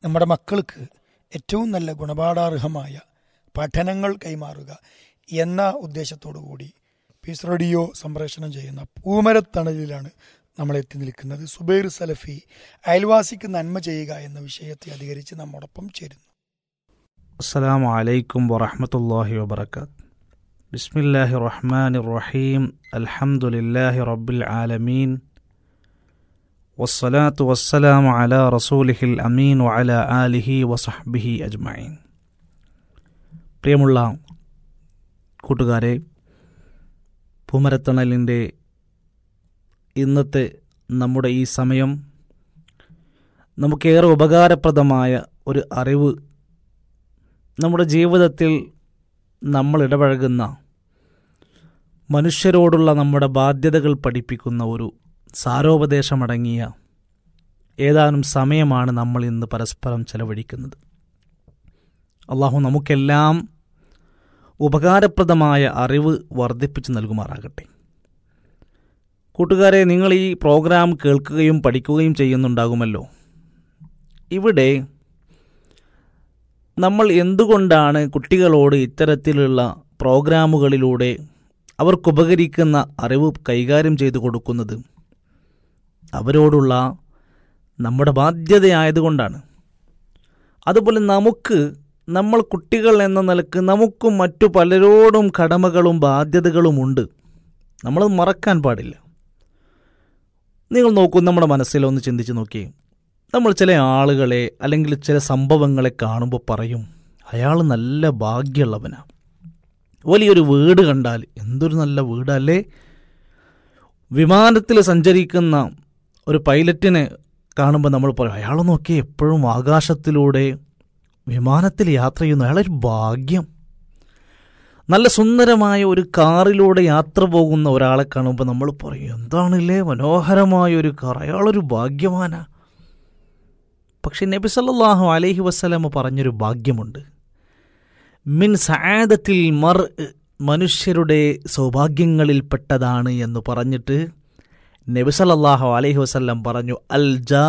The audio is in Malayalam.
നമ്മുടെ മക്കൾക്ക് ഏറ്റവും നല്ല ഗുണപാഠാർഹമായ പഠനങ്ങൾ കൈമാറുക എന്ന ഉദ്ദേശത്തോടു കൂടി പീസ് റേഡിയോ സംപ്രേഷണം ചെയ്യുന്ന പൂമരത്തണലിലാണ് നമ്മൾ എത്തി നിൽക്കുന്നത് സുബൈർ സലഫി അയൽവാസിക്ക് നന്മ ചെയ്യുക എന്ന വിഷയത്തെ അധികരിച്ച് നമ്മോടൊപ്പം ചേരുന്നു السلام عليكم ورحمة الله وبركاته بسم الله الرحمن الرحيم الحمد لله رب العالمين والصلاة والسلام على رسوله الأمين وعلى آله وصحبه أجمعين പ്രിയമുള്ള കൂട്ടുകാരെ പൂമരത്തണലിൻ്റെ ഇന്നത്തെ നമ്മുടെ ഈ സമയം നമുക്കേറെ ഉപകാരപ്രദമായ ഒരു അറിവ് നമ്മുടെ ജീവിതത്തിൽ നമ്മൾ ഇടപഴകുന്ന മനുഷ്യരോടുള്ള നമ്മുടെ ബാധ്യതകൾ പഠിപ്പിക്കുന്ന ഒരു സാരോപദേശമടങ്ങിയ ഏതാനും സമയമാണ് നമ്മൾ ഇന്ന് പരസ്പരം ചെലവഴിക്കുന്നത് അള്ളാഹു നമുക്കെല്ലാം ഉപകാരപ്രദമായ അറിവ് വർദ്ധിപ്പിച്ചു നൽകുമാറാകട്ടെ കൂട്ടുകാരെ നിങ്ങൾ ഈ പ്രോഗ്രാം കേൾക്കുകയും പഠിക്കുകയും ചെയ്യുന്നുണ്ടാകുമല്ലോ ഇവിടെ നമ്മൾ എന്തുകൊണ്ടാണ് കുട്ടികളോട് ഇത്തരത്തിലുള്ള പ്രോഗ്രാമുകളിലൂടെ അവർക്കുപകരിക്കുന്ന അറിവ് കൈകാര്യം ചെയ്തു കൊടുക്കുന്നത് അവരോടുള്ള നമ്മുടെ ബാധ്യതയായതുകൊണ്ടാണ് അതുപോലെ നമുക്ക് നമ്മൾ കുട്ടികൾ എന്ന നിലക്ക് നമുക്കും മറ്റു പലരോടും കടമകളും ബാധ്യതകളുമുണ്ട് നമ്മൾ മറക്കാൻ പാടില്ല നിങ്ങൾ നോക്കൂ നമ്മുടെ മനസ്സിലൊന്ന് ചിന്തിച്ച് നോക്കിയേ നമ്മൾ ചില ആളുകളെ അല്ലെങ്കിൽ ചില സംഭവങ്ങളെ കാണുമ്പോൾ പറയും അയാൾ നല്ല ഭാഗ്യമുള്ളവനാണ് വലിയൊരു വീട് കണ്ടാൽ എന്തൊരു നല്ല വീടല്ലേ വിമാനത്തിൽ സഞ്ചരിക്കുന്ന ഒരു പൈലറ്റിനെ കാണുമ്പോൾ നമ്മൾ പറയും അയാൾ നോക്കി എപ്പോഴും ആകാശത്തിലൂടെ വിമാനത്തിൽ യാത്ര ചെയ്യുന്നു അയാളൊരു ഭാഗ്യം നല്ല സുന്ദരമായ ഒരു കാറിലൂടെ യാത്ര പോകുന്ന ഒരാളെ കാണുമ്പോൾ നമ്മൾ പറയും എന്താണില്ലേ മനോഹരമായ ഒരു കാർ അയാളൊരു ഭാഗ്യവാനാ പക്ഷെ നബി സല്ലല്ലാഹു അലൈഹി വസ്ലമ പറഞ്ഞൊരു ഭാഗ്യമുണ്ട് മിൻ സആദത്തിൽ മർ മനുഷ്യരുടെ സൗഭാഗ്യങ്ങളിൽപ്പെട്ടതാണ് എന്ന് പറഞ്ഞിട്ട് നബി സല്ലല്ലാഹു അലൈഹി വസല്ലം പറഞ്ഞു അൽ ജാ